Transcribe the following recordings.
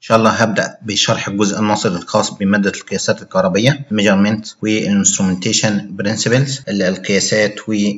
إن شاء الله هبدأ بشرح الجزء الناصر الخاص بمادة القياسات الكهربية measurement والinstrumentation principles القياسات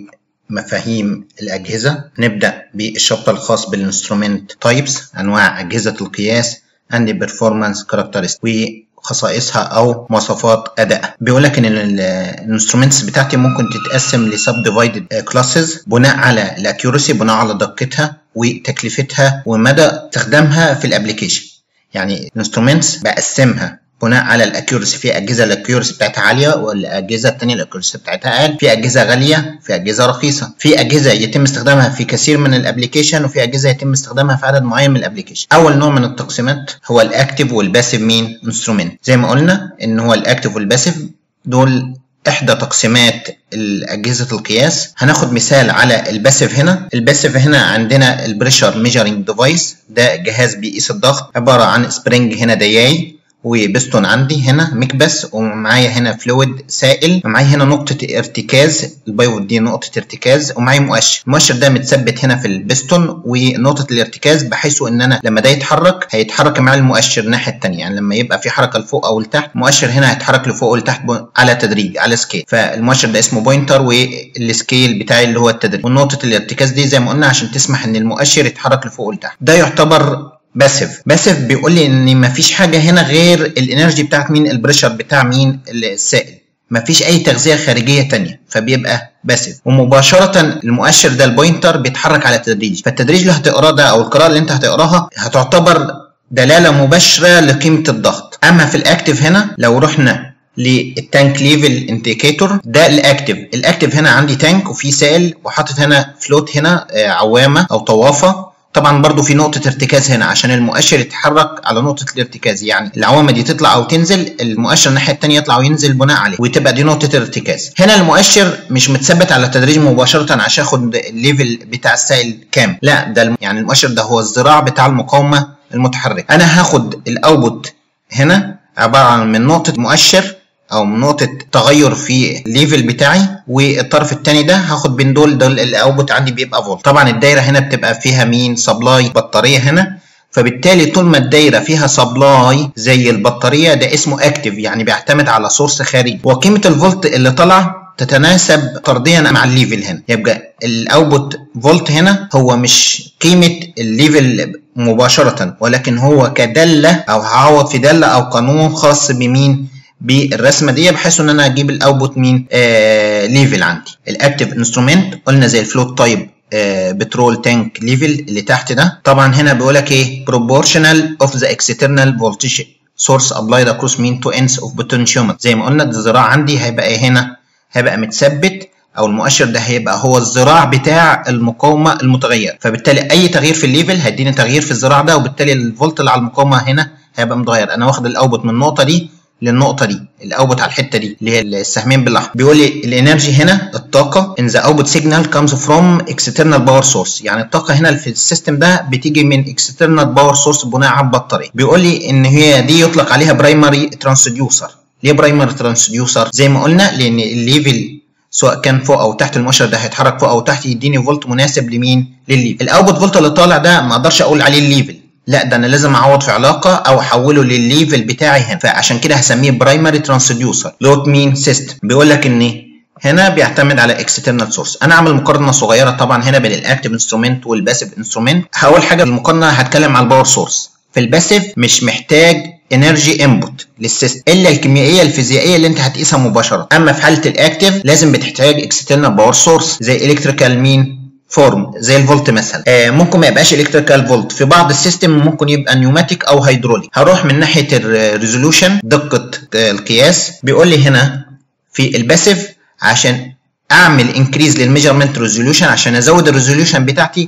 ومفاهيم الأجهزة نبدأ بالشابتر الخاص بالانسترومنت تايبس أنواع أجهزة القياس and performance characteristics وخصائصها أو مواصفات أداء بيقول لك إن الانسترومنتس بتاعتي ممكن تتقسم لسب ديفايدد كلاسز بناء على الاكيورسي بناء على دقتها وتكلفتها ومدى استخدامها في الابلكيشن يعني الانسترومنتس بقسمها بناء على الاكيورسي في اجهزه الاكيورسي بتاعتها عاليه والاجهزه الثانيه الاكيورسي بتاعتها اقل في اجهزه غاليه في اجهزه رخيصه في اجهزه يتم استخدامها في كثير من الابلكيشن وفي اجهزه يتم استخدامها في عدد معين من الابلكيشن اول نوع من التقسيمات هو الاكتيف والباسيف مين انسترومنت زي ما قلنا ان هو الاكتيف والباسيف دول احدى تقسيمات اجهزه القياس هناخد مثال على الباسيف هنا الباسيف هنا عندنا البريشر ميجرنج ديفايس ده جهاز بيقيس الضغط عباره عن سبرينج هنا دياي وبستون عندي هنا مكبس ومعايا هنا فلويد سائل ومعايا هنا نقطة ارتكاز البايوت دي نقطة ارتكاز ومعايا مؤشر المؤشر ده متثبت هنا في البستون ونقطة الارتكاز بحيث ان انا لما ده يتحرك هيتحرك مع المؤشر الناحية التانية يعني لما يبقى في حركة لفوق او لتحت المؤشر هنا هيتحرك لفوق ولتحت على تدريج على سكيل فالمؤشر ده اسمه بوينتر والسكيل بتاعي اللي هو التدريج ونقطة الارتكاز دي زي ما قلنا عشان تسمح ان المؤشر يتحرك لفوق ولتحت ده يعتبر باسيف باسيف بيقول لي ان مفيش حاجه هنا غير الانرجي بتاعت مين البريشر بتاع مين السائل مفيش اي تغذيه خارجيه تانية فبيبقى باسيف ومباشره المؤشر ده البوينتر بيتحرك على تدريج فالتدريج اللي هتقراه ده او القراءه اللي انت هتقراها هتعتبر دلاله مباشره لقيمه الضغط اما في الاكتف هنا لو رحنا للتانك ليفل انديكيتور ده الاكتف الاكتف هنا عندي تانك وفي سائل وحاطط هنا فلوت هنا عوامه او طوافه طبعا برضو في نقطة ارتكاز هنا عشان المؤشر يتحرك على نقطة الارتكاز يعني العوامة دي تطلع أو تنزل المؤشر الناحية التانية يطلع وينزل بناء عليه وتبقى دي نقطة ارتكاز هنا المؤشر مش متثبت على التدريج مباشرة عشان اخد الليفل بتاع السائل كام لا ده يعني المؤشر ده هو الذراع بتاع المقاومة المتحركة أنا هاخد الأوتبوت هنا عبارة عن من نقطة مؤشر او نقطه تغير في الليفل بتاعي والطرف الثاني ده هاخد بين دول دول الاوتبوت عندي بيبقى فولت طبعا الدايره هنا بتبقى فيها مين سبلاي بطاريه هنا فبالتالي طول ما الدايره فيها سبلاي زي البطاريه ده اسمه اكتف يعني بيعتمد على سورس خارجي وقيمه الفولت اللي طلع تتناسب طرديا مع الليفل هنا يبقى الاوتبوت فولت هنا هو مش قيمه الليفل مباشره ولكن هو كداله او هعوض في داله او قانون خاص بمين بالرسمه دي بحيث ان انا اجيب الاوتبوت مين آه ليفل عندي الاكتيف انسترومنت قلنا زي الفلوت تايب آه بترول تانك ليفل اللي تحت ده طبعا هنا بيقول لك ايه proportional of the external voltage source applied across mean to ends of potentiometer زي ما قلنا الذراع عندي هيبقى ايه هنا هيبقى متثبت او المؤشر ده هيبقى هو الذراع بتاع المقاومه المتغيره فبالتالي اي تغيير في الليفل هيديني تغيير في الذراع ده وبالتالي الفولت اللي على المقاومه هنا هيبقى متغير انا واخد الاوتبوت من النقطه دي للنقطة دي الاوتبوت على الحتة دي اللي هي السهمين بالاحمر بيقول لي الانرجي هنا الطاقة in the output signal comes from external power source يعني الطاقة هنا في السيستم ده بتيجي من external power source بناء على البطارية بيقول لي ان هي دي يطلق عليها برايمري ترانسديوسر ليه برايمري ترانسديوسر زي ما قلنا لان الليفل سواء كان فوق او تحت المؤشر ده هيتحرك فوق او تحت يديني فولت مناسب لمين للليفل الاوتبوت فولت اللي طالع ده ما اقدرش اقول عليه الليفل لا ده انا لازم اعوض في علاقه او احوله للليفل بتاعي هنا فعشان كده هسميه برايمري ترانسديوسر لوت مين سيستم بيقول لك ان هنا بيعتمد على اكسترنال سورس انا اعمل مقارنه صغيره طبعا هنا بين الاكتيف انسترومنت والباسيف انسترومنت اول حاجه المقارنه هتكلم على الباور سورس في الباسيف مش محتاج انرجي انبوت للسيستم الا الكيميائيه الفيزيائيه اللي انت هتقيسها مباشره اما في حاله الاكتيف لازم بتحتاج اكسترنال باور سورس زي الكتريكال مين فورم زي الفولت مثلا آه ممكن ما يبقاش الكتريكال فولت في بعض السيستم ممكن يبقى نيوماتيك او هيدروليك هروح من ناحيه الريزولوشن دقه القياس بيقول لي هنا في الباسيف عشان اعمل انكريز للميجرمنت ريزولوشن عشان ازود الريزولوشن بتاعتي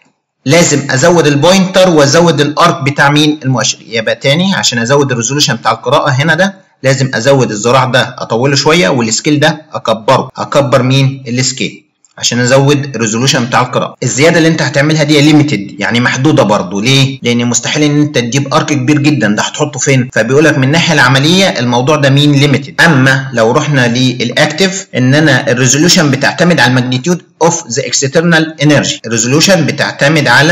لازم ازود البوينتر وازود الارك بتاع مين المؤشر يبقى تاني عشان ازود الريزولوشن بتاع القراءه هنا ده لازم ازود الذراع ده اطوله شويه والسكيل ده اكبره اكبر مين السكيل عشان ازود الريزولوشن بتاع القراءه الزياده اللي انت هتعملها دي ليميتد يعني محدوده برضو ليه لان مستحيل ان انت تجيب ارك كبير جدا ده هتحطه فين فبيقول لك من الناحيه العمليه الموضوع ده مين ليميتد اما لو رحنا للاكتف ان انا الريزولوشن بتعتمد على الماجنتيود اوف ذا اكسترنال انرجي الريزولوشن بتعتمد على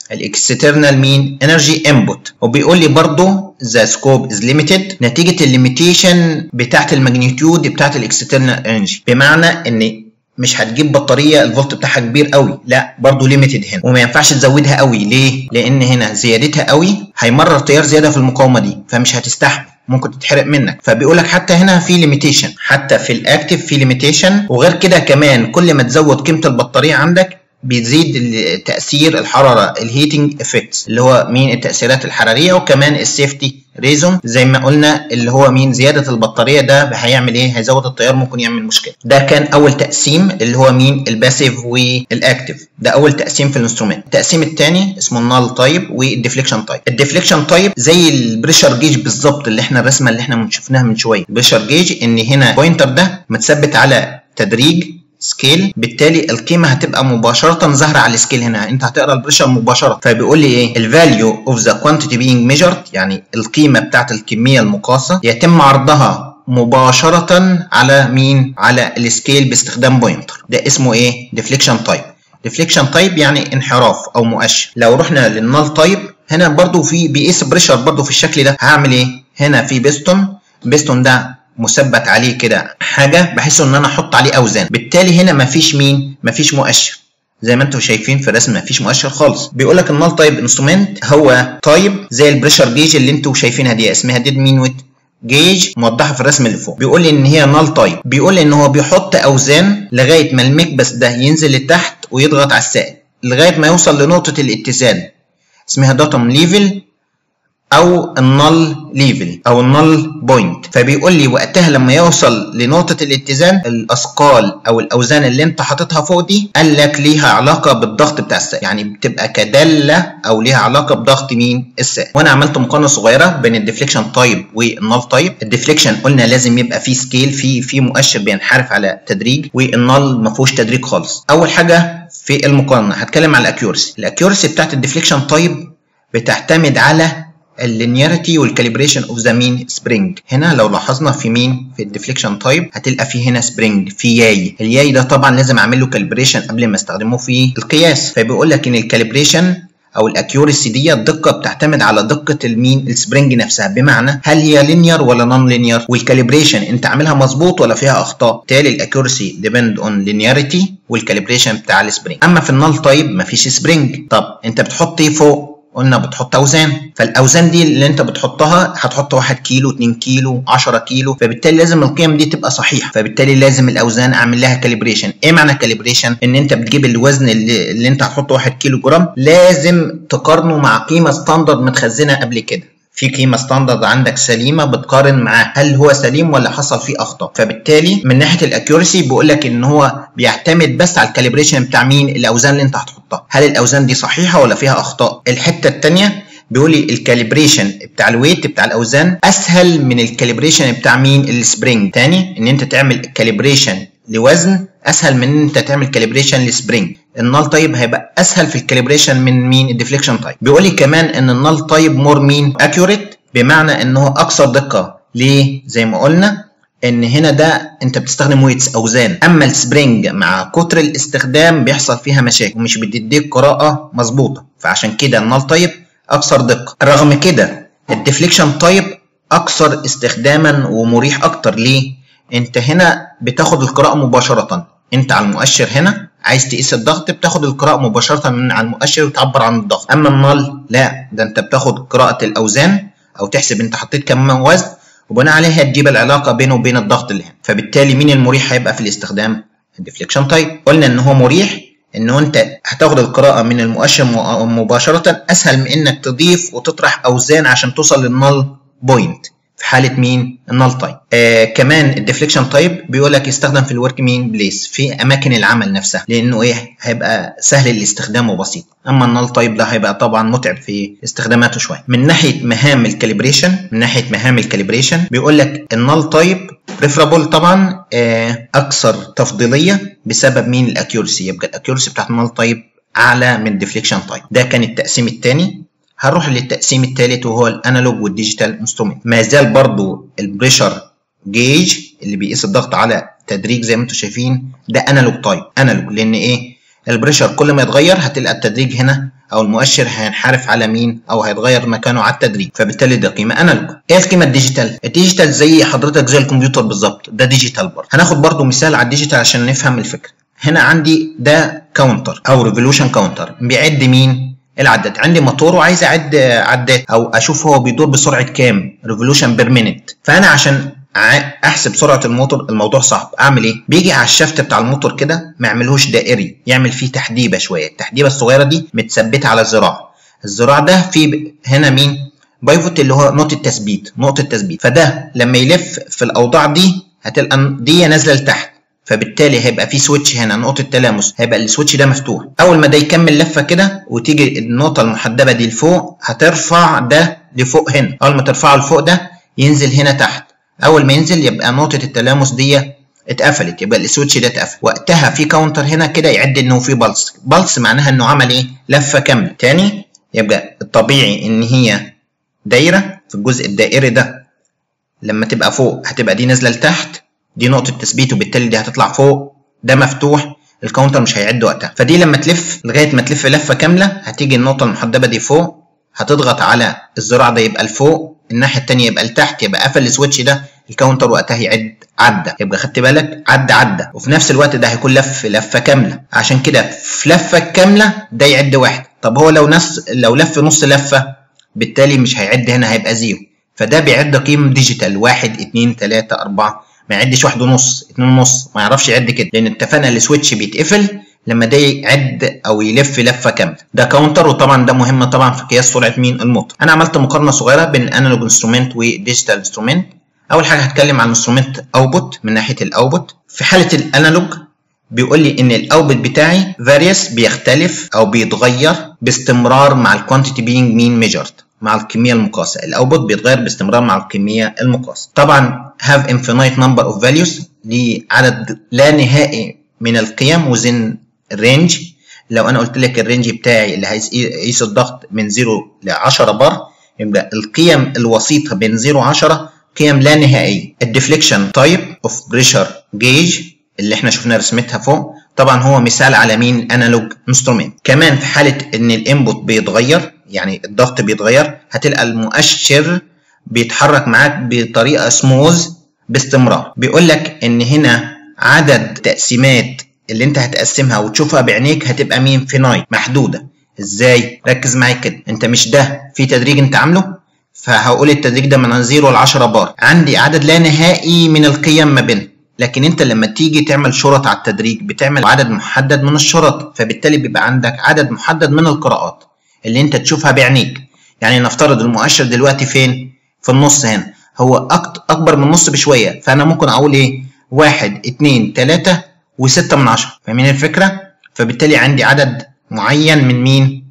الاكسترنال مين انرجي انبوت وبيقول لي برضو ذا سكوب از ليميتد نتيجه الليميتيشن بتاعت الماجنتيود بتاعت الاكسترنال انرجي بمعنى ان مش هتجيب بطاريه الفولت بتاعها كبير قوي لا برضو ليميتد هنا وما ينفعش تزودها قوي ليه لان هنا زيادتها قوي هيمرر تيار زياده في المقاومه دي فمش هتستحمل ممكن تتحرق منك فبيقول لك حتى هنا في ليميتيشن حتى في الاكتف في ليميتيشن وغير كده كمان كل ما تزود قيمه البطاريه عندك بيزيد تاثير الحراره الهيتنج افكتس اللي هو مين التاثيرات الحراريه وكمان السيفتي ريزون زي ما قلنا اللي هو مين زياده البطاريه ده هيعمل ايه هيزود التيار ممكن يعمل مشكله ده كان اول تقسيم اللي هو مين الباسيف والاكتف ده اول تقسيم في الانسترومنت التقسيم الثاني اسمه النال تايب والديفليكشن تايب الديفليكشن تايب زي البريشر جيج بالظبط اللي احنا الرسمه اللي احنا شفناها من شويه البريشر جيج ان هنا بوينتر ده متثبت على تدريج سكيل بالتالي القيمه هتبقى مباشره ظاهره على السكيل هنا انت هتقرا البريشر مباشره فبيقول لي ايه الفاليو اوف ذا كوانتيتي بينج ميجرد يعني القيمه بتاعت الكميه المقاسه يتم عرضها مباشره على مين على السكيل باستخدام بوينتر ده اسمه ايه ديفليكشن تايب ديفليكشن تايب يعني انحراف او مؤشر لو رحنا للنال تايب هنا برضو في بيقيس بريشر برضو في الشكل ده هعمل ايه هنا في بيستون بيستون ده مثبت عليه كده حاجه بحيث ان انا احط عليه اوزان بالتالي هنا مفيش مين مفيش مؤشر زي ما انتم شايفين في الرسم مفيش مؤشر خالص بيقول لك النال تايب انسترومنت هو تايب زي البريشر جيج اللي انتم شايفينها دي اسمها ديد مينوت جيج موضحه في الرسم اللي فوق بيقول لي ان هي نال تايب بيقول لي ان هو بيحط اوزان لغايه ما المكبس ده ينزل لتحت ويضغط على السائل لغايه ما يوصل لنقطه الاتزان اسمها داتم ليفل او النل ليفل او النل بوينت فبيقول لي وقتها لما يوصل لنقطه الاتزان الاثقال او الاوزان اللي انت حاططها فوق دي قال لك ليها علاقه بالضغط بتاع السائل يعني بتبقى كداله او ليها علاقه بضغط مين السائل وانا عملت مقارنه صغيره بين الديفليكشن تايب والنل تايب الديفليكشن قلنا لازم يبقى فيه سكيل في في مؤشر بينحرف على تدريج والنل ما فيهوش تدريج خالص اول حاجه في المقارنه هتكلم على الاكيورسي الاكيورسي بتاعت الديفليكشن تايب بتعتمد على اللينياريتي والكاليبريشن اوف ذا مين سبرينج هنا لو لاحظنا في مين في الديفليكشن تايب هتلقى في هنا سبرينج في ياي الياي ده طبعا لازم اعمل له كاليبريشن قبل ما استخدمه في القياس فبيقول لك ان الكاليبريشن او الاكيورسي دي الدقه بتعتمد على دقه المين السبرينج نفسها بمعنى هل هي لينير ولا نون لينير والكاليبريشن انت عاملها مظبوط ولا فيها اخطاء بالتالي الاكيورسي ديبند اون لينياريتي والكاليبريشن بتاع السبرينج اما في النال تايب مفيش سبرينج طب انت بتحط ايه فوق قلنا بتحط اوزان فالاوزان دي اللي انت بتحطها هتحط 1 كيلو 2 كيلو 10 كيلو فبالتالي لازم القيم دي تبقى صحيحه فبالتالي لازم الاوزان اعمل لها كاليبريشن ايه معنى كاليبريشن ان انت بتجيب الوزن اللي, اللي انت هتحطه 1 كيلو جرام لازم تقارنه مع قيمه ستاندرد متخزنه قبل كده في قيمه ستاندرد عندك سليمه بتقارن معاه هل هو سليم ولا حصل فيه اخطاء فبالتالي من ناحيه الاكيورسي بيقول لك ان هو بيعتمد بس على الكاليبريشن بتاع مين الاوزان اللي انت هتحطها هل الاوزان دي صحيحه ولا فيها اخطاء الحته الثانيه بيقول لي الكاليبريشن بتاع الويت بتاع الاوزان اسهل من الكاليبريشن بتاع مين السبرينج تاني ان انت تعمل كاليبريشن لوزن اسهل من ان انت تعمل كاليبريشن لسبرينج النال تايب هيبقى اسهل في الكاليبريشن من مين الديفليكشن تايب بيقول لي كمان ان النال تايب مور مين اكيوريت بمعنى ان هو اكثر دقه ليه زي ما قلنا ان هنا ده انت بتستخدم ويتس اوزان اما السبرينج مع كتر الاستخدام بيحصل فيها مشاكل ومش بتديك قراءه مظبوطه فعشان كده النال تايب اكثر دقه رغم كده الديفليكشن تايب اكثر استخداما ومريح اكتر ليه انت هنا بتاخد القراءه مباشره انت على المؤشر هنا عايز تقيس الضغط بتاخد القراءه مباشره من على المؤشر وتعبر عن الضغط اما النال لا ده انت بتاخد قراءه الاوزان او تحسب انت حطيت كم وزن وبناء عليها تجيب العلاقه بينه وبين الضغط اللي هنا فبالتالي مين المريح هيبقى في الاستخدام الديفليكشن تايب قلنا ان هو مريح انه انت هتاخد القراءه من المؤشر مباشره اسهل من انك تضيف وتطرح اوزان عشان توصل للنال بوينت في حاله مين النال تايب آه كمان الديفليكشن تايب بيقول لك يستخدم في الورك مين بليس في اماكن العمل نفسها لانه ايه هيبقى سهل الاستخدام وبسيط اما النال تايب ده هيبقى طبعا متعب في استخداماته شويه من ناحيه مهام الكاليبريشن من ناحيه مهام الكاليبريشن بيقول لك النال تايب بريفرابل طبعا آه اكثر تفضيليه بسبب مين الاكيورسي يبقى الاكيورسي بتاعت النال تايب اعلى من الديفليكشن تايب ده كان التقسيم الثاني هنروح للتقسيم الثالث وهو الانالوج والديجيتال انسترومنت ما زال برضو البريشر جيج اللي بيقيس الضغط على تدريج زي ما انتم شايفين ده انالوج تايب انالوج لان ايه البريشر كل ما يتغير هتلقى التدريج هنا او المؤشر هينحرف على مين او هيتغير مكانه على التدريج فبالتالي ده قيمه انالوج ايه القيمه الديجيتال الديجيتال زي حضرتك زي الكمبيوتر بالظبط ده ديجيتال برضه هناخد برضه مثال على الديجيتال عشان نفهم الفكره هنا عندي ده كاونتر او ريفولوشن كاونتر بيعد مين العداد عندي موتور وعايز اعد عداد او اشوف هو بيدور بسرعه كام ريفولوشن بير مينيت فانا عشان احسب سرعه الموتور الموضوع صعب اعمل ايه بيجي على الشفت بتاع الموتور كده ما يعملهوش دائري يعمل فيه تحديبه شويه التحديبه الصغيره دي متثبته على الذراع الذراع ده فيه هنا مين بايفوت اللي هو نقطه تثبيت نقطه تثبيت فده لما يلف في الاوضاع دي هتلقى دي نازله لتحت فبالتالي هيبقى في سويتش هنا نقطه تلامس هيبقى السويتش ده مفتوح اول ما ده يكمل لفه كده وتيجي النقطه المحدبه دي لفوق هترفع ده لفوق هنا اول ما ترفعه لفوق ده ينزل هنا تحت اول ما ينزل يبقى نقطه التلامس دي اتقفلت يبقى السويتش ده اتقفل وقتها في كاونتر هنا كده يعد انه في بلس بلس معناها انه عمل ايه لفه كامله تاني يبقى الطبيعي ان هي دايره في الجزء الدائري ده لما تبقى فوق هتبقى دي نازله لتحت دي نقطه تثبيت وبالتالي دي هتطلع فوق ده مفتوح الكاونتر مش هيعد وقتها فدي لما تلف لغايه ما تلف لفه كامله هتيجي النقطه المحدبه دي فوق هتضغط على الذراع ده يبقى لفوق الناحيه الثانيه يبقى لتحت يبقى قفل السويتش ده الكاونتر وقتها يعد عدى يبقى خدت بالك عدى عدى وفي نفس الوقت ده هيكون لف لفه كامله عشان كده في لفه كامله ده يعد واحد طب هو لو نص لو لف نص لفه بالتالي مش هيعد هنا هيبقى زيرو فده بيعد قيم ديجيتال واحد اتنين تلاته اربعه ما يعدش واحد ونص اتنين ونص ما يعرفش يعد كده لان اتفقنا السويتش بيتقفل لما ده يعد او يلف لفه كامله ده كاونتر وطبعا ده مهم طبعا في قياس سرعه مين الموتور انا عملت مقارنه صغيره بين انالوج انسترومنت وديجيتال انسترومنت اول حاجه هتكلم عن انسترومنت اوتبوت من ناحيه الاوتبوت في حاله الانالوج بيقول لي ان الاوتبوت بتاعي فاريوس بيختلف او بيتغير باستمرار مع الكوانتيتي بينج مين ميجرد مع الكميه المقاسه الاوتبوت بيتغير باستمرار مع الكميه المقاسه طبعا have infinite number of values لعدد لا نهائي من القيم within range لو انا قلت لك الرينج بتاعي اللي هيقيس الضغط من 0 ل 10 بار يبقى القيم الوسيطه بين 0 و 10 قيم لا نهائيه الديفليكشن تايب اوف بريشر جيج اللي احنا شفنا رسمتها فوق طبعا هو مثال على مين انالوج انسترومنت كمان في حاله ان الانبوت بيتغير يعني الضغط بيتغير هتلقى المؤشر بيتحرك معاك بطريقه سموز باستمرار بيقول لك ان هنا عدد تقسيمات اللي انت هتقسمها وتشوفها بعينيك هتبقى مين فينايت محدوده ازاي ركز معايا كده انت مش ده في تدريج انت عامله فهقول التدريج ده من 0 ل 10 بار عندي عدد لا نهائي من القيم ما بينهم لكن انت لما تيجي تعمل شرط على التدريج بتعمل عدد محدد من الشرط فبالتالي بيبقى عندك عدد محدد من القراءات اللي انت تشوفها بعينيك يعني نفترض المؤشر دلوقتي فين في النص هنا هو اكبر من النص بشويه فانا ممكن اقول ايه واحد اتنين تلاته وستة من عشرة فاهمين الفكرة؟ فبالتالي عندي عدد معين من مين؟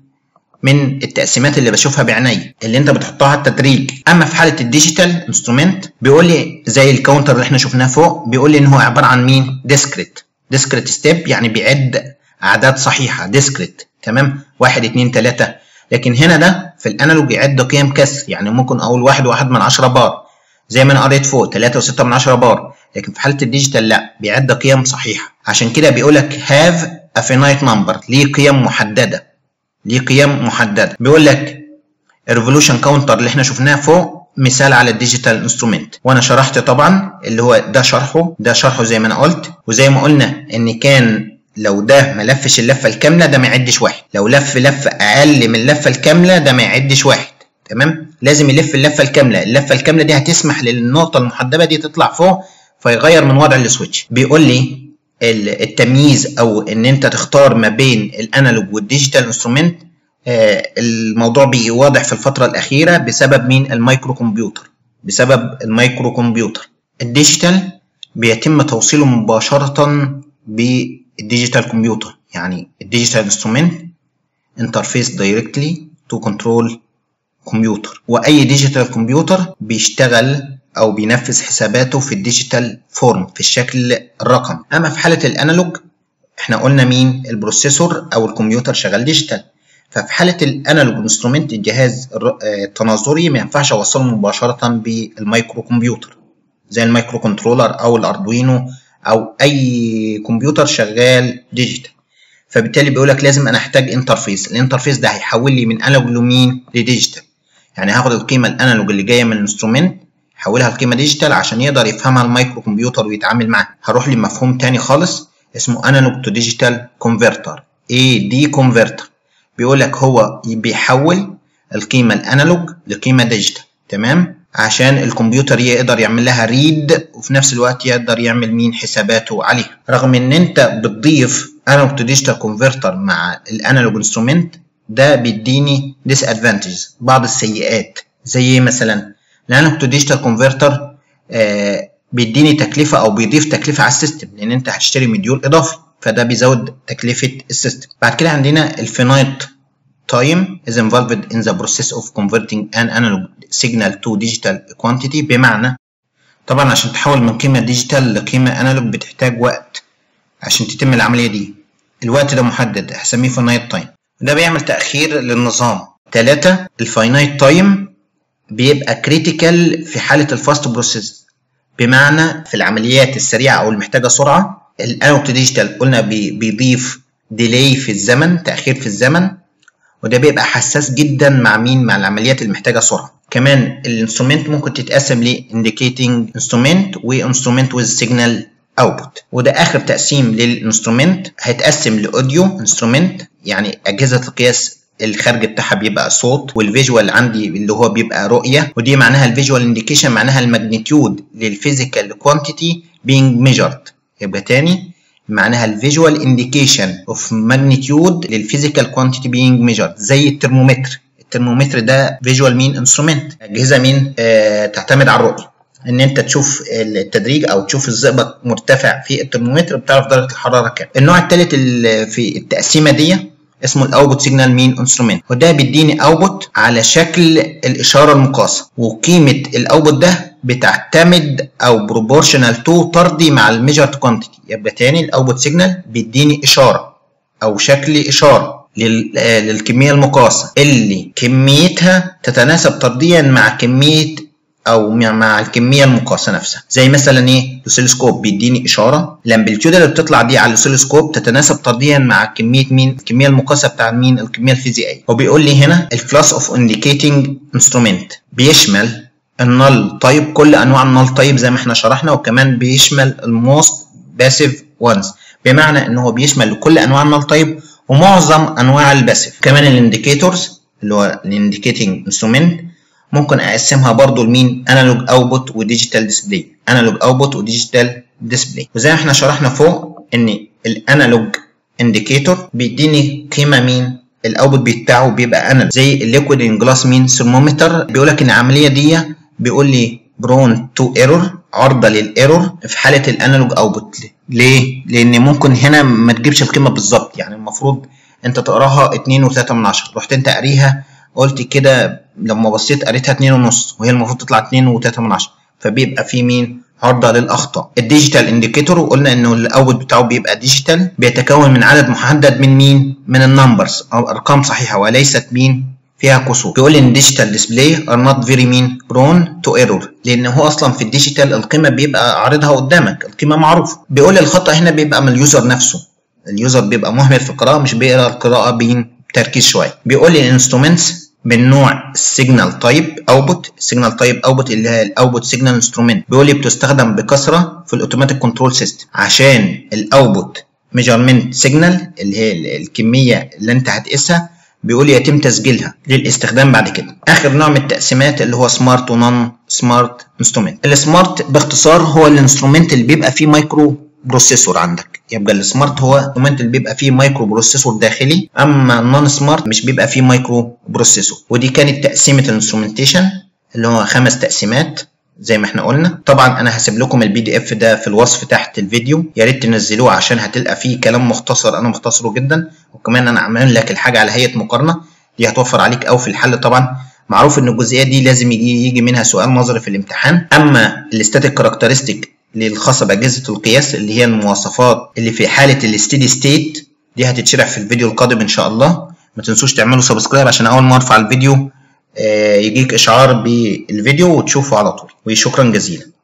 من التقسيمات اللي بشوفها بعيني اللي انت بتحطها على التدريج اما في حاله الديجيتال انسترومنت بيقول لي زي الكاونتر اللي احنا شفناه فوق بيقول لي ان هو عباره عن مين ديسكريت ديسكريت ستيب يعني بيعد اعداد صحيحه ديسكريت تمام واحد اتنين تلاته لكن هنا ده في الانالوج يعد قيم كسر يعني ممكن اقول واحد واحد من عشرة بار زي ما انا قريت فوق تلاتة وستة من عشرة بار لكن في حاله الديجيتال لا بيعد قيم صحيحه عشان كده بيقول لك هاف a finite number ليه قيم محدده ليه قيم محدده بيقول لك الريفولوشن كاونتر اللي احنا شفناه فوق مثال على الديجيتال انسترومنت وانا شرحت طبعا اللي هو ده شرحه ده شرحه زي ما انا قلت وزي ما قلنا ان كان لو ده ما لفش اللفه الكامله ده ما يعدش واحد لو لف لفه اقل من اللفه الكامله ده ما يعدش واحد تمام لازم يلف اللفه الكامله اللفه الكامله دي هتسمح للنقطه المحدبه دي تطلع فوق فيغير من وضع السويتش بيقول لي التمييز او ان انت تختار ما بين الانالوج والديجيتال انسترومنت آه الموضوع بقي واضح في الفتره الاخيره بسبب مين المايكرو كمبيوتر بسبب المايكرو كمبيوتر الديجيتال بيتم توصيله مباشره بالديجيتال كمبيوتر يعني الديجيتال انسترومنت انترفيس دايركتلي تو كنترول كمبيوتر واي ديجيتال كمبيوتر بيشتغل او بينفذ حساباته في الديجيتال فورم في الشكل الرقمي اما في حاله الانالوج احنا قلنا مين البروسيسور او الكمبيوتر شغال ديجيتال ففي حاله الانالوج انسترومنت الجهاز التناظري ما ينفعش اوصله مباشره بالمايكرو كمبيوتر زي المايكرو كنترولر او الاردوينو او اي كمبيوتر شغال ديجيتال فبالتالي بيقول لك لازم انا احتاج انترفيس الانترفيس ده هيحول لي من انالوج لمين لديجيتال يعني هاخد القيمه الانالوج اللي جايه من الانسترومنت حولها لقيمه ديجيتال عشان يقدر يفهمها المايكرو كمبيوتر ويتعامل معاها هروح لمفهوم تاني خالص اسمه انالوج تو ديجيتال كونفرتر اي دي كونفرتر بيقول لك هو بيحول القيمه الانالوج لقيمه ديجيتال تمام عشان الكمبيوتر يقدر يعمل لها ريد وفي نفس الوقت يقدر يعمل مين حساباته عليها رغم ان انت بتضيف انالوج تو ديجيتال كونفرتر مع الانالوج انسترومنت ده بيديني ديس ادفانتجز بعض السيئات زي ايه مثلا الانالوج تو ديجيتال كونفرتر بيديني تكلفه او بيضيف تكلفه على السيستم لان انت هتشتري مديول اضافي فده بيزود تكلفه السيستم بعد كده عندنا الفينايت time is involved in the process of converting an analog signal to digital quantity بمعنى طبعا عشان تحول من قيمة ديجيتال لقيمة انالوج بتحتاج وقت عشان تتم العملية دي الوقت ده محدد هسميه finite time ده بيعمل تأخير للنظام ثلاثة الفاينايت تايم بيبقى كريتيكال في حالة الفاست بروسيس بمعنى في العمليات السريعة أو المحتاجة سرعة الانالوج ديجيتال قلنا بيضيف ديلي في الزمن تأخير في الزمن وده بيبقى حساس جدا مع مين مع العمليات اللي محتاجه سرعه كمان الانسترومنت ممكن تتقسم ل indicating instrument و instrument with signal output وده اخر تقسيم للانسترومنت هيتقسم لاوديو انسترومنت يعني اجهزه القياس الخارج بتاعها بيبقى صوت والفيجوال عندي اللي هو بيبقى رؤيه ودي معناها الفيجوال انديكيشن معناها الماجنتيود للفيزيكال كوانتيتي being measured يبقى تاني معناها الفيجوال انديكيشن اوف ماجنتيود للفيزيكال كوانتيتي بينج ميجرد زي الترمومتر الترمومتر ده فيجوال مين انسترومنت اجهزه مين آه تعتمد على الرؤيه ان انت تشوف التدريج او تشوف الزئبق مرتفع في الترمومتر بتعرف درجه الحراره كام النوع الثالث في التقسيمه دي اسمه الاوتبوت سيجنال مين انسترومنت وده بيديني اوتبوت على شكل الاشاره المقاسه وقيمه الاوتبوت ده بتعتمد او بروبورشنال تو طردي مع الميجرد كوانتيتي يبقى تاني الاوتبوت سيجنال بيديني اشاره او شكل اشاره للكميه المقاسه اللي كميتها تتناسب طرديا مع كميه او مع الكميه المقاسه نفسها زي مثلا ايه الاوسيلوسكوب بيديني اشاره الامبليتيود اللي بتطلع دي على الاوسيلوسكوب تتناسب طرديا مع كميه مين الكميه المقاسه بتاع مين الكميه الفيزيائيه هو بيقول لي هنا الكلاس اوف انديكيتنج انسترومنت بيشمل النل تايب كل انواع النل تايب زي ما احنا شرحنا وكمان بيشمل الموست باسيف وانز بمعنى ان هو بيشمل كل انواع النل تايب ومعظم انواع الباسيف كمان الانديكيتورز اللي هو الانديكيتنج انسترومنت ممكن اقسمها برضو لمين انالوج اوتبوت وديجيتال ديسبلاي انالوج اوتبوت وديجيتال ديسبلاي وزي ما احنا شرحنا فوق ان الانالوج انديكيتور بيديني قيمه مين الاوتبوت بتاعه بيبقى انالوج زي الليكويد ان جلاس مين ثرمومتر بيقول لك ان العمليه دي بيقول لي برون تو ايرور عرضه للايرور في حاله الانالوج اوتبوت ليه لان ممكن هنا ما تجيبش القيمه بالظبط يعني المفروض انت تقراها 2 و3 من 10 رحت انت قاريها قلت كده لما بصيت قريتها 2 ونص وهي المفروض تطلع 2 و3 من 10 فبيبقى في مين عرضه للاخطاء الديجيتال انديكيتور قلنا انه الاوت بتاعه بيبقى ديجيتال بيتكون من عدد محدد من مين من النمبرز او ارقام صحيحه وليست مين فيها كسور بيقول ان ديجيتال ديسبلاي ار نوت فيري مين برون تو ايرور لان هو اصلا في الديجيتال القيمه بيبقى عارضها قدامك القيمه معروفه بيقول الخطا هنا بيبقى من اليوزر نفسه اليوزر بيبقى مهمل في القراءه مش بيقرا القراءه بتركيز شويه بيقول لي الانسترومنتس من نوع السيجنال تايب اوتبوت السيجنال تايب اوتبوت اللي هي الاوتبوت سيجنال انسترومنت بيقول لي بتستخدم بكثره في الاوتوماتيك كنترول سيستم عشان الاوتبوت ميجرمنت سيجنال اللي هي الكميه اللي انت هتقيسها بيقول لي يتم تسجيلها للاستخدام بعد كده اخر نوع من التقسيمات اللي هو سمارت ونون سمارت انسترومنت السمارت باختصار هو الانسترومنت اللي بيبقى فيه مايكرو بروسيسور عندك يبقى السمارت هو الانسترومنت اللي بيبقى فيه مايكرو بروسيسور داخلي اما النون سمارت مش بيبقى فيه مايكرو بروسيسور ودي كانت تقسيمه الانسترومنتيشن اللي هو خمس تقسيمات زي ما احنا قلنا طبعا انا هسيب لكم البي دي اف ده في الوصف تحت الفيديو يا ريت تنزلوه عشان هتلقى فيه كلام مختصر انا مختصره جدا وكمان انا عامل لك الحاجه على هيئه مقارنه دي هتوفر عليك قوي في الحل طبعا معروف ان الجزئيه دي لازم يجي, يجي منها سؤال نظري في الامتحان اما الاستاتيك كاركترستيك الخاصه باجهزه القياس اللي هي المواصفات اللي في حاله الستيدي ستيت دي هتتشرح في الفيديو القادم ان شاء الله ما تنسوش تعملوا سبسكرايب عشان اول ما ارفع الفيديو يجيك اشعار بالفيديو وتشوفه على طول وشكرا جزيلا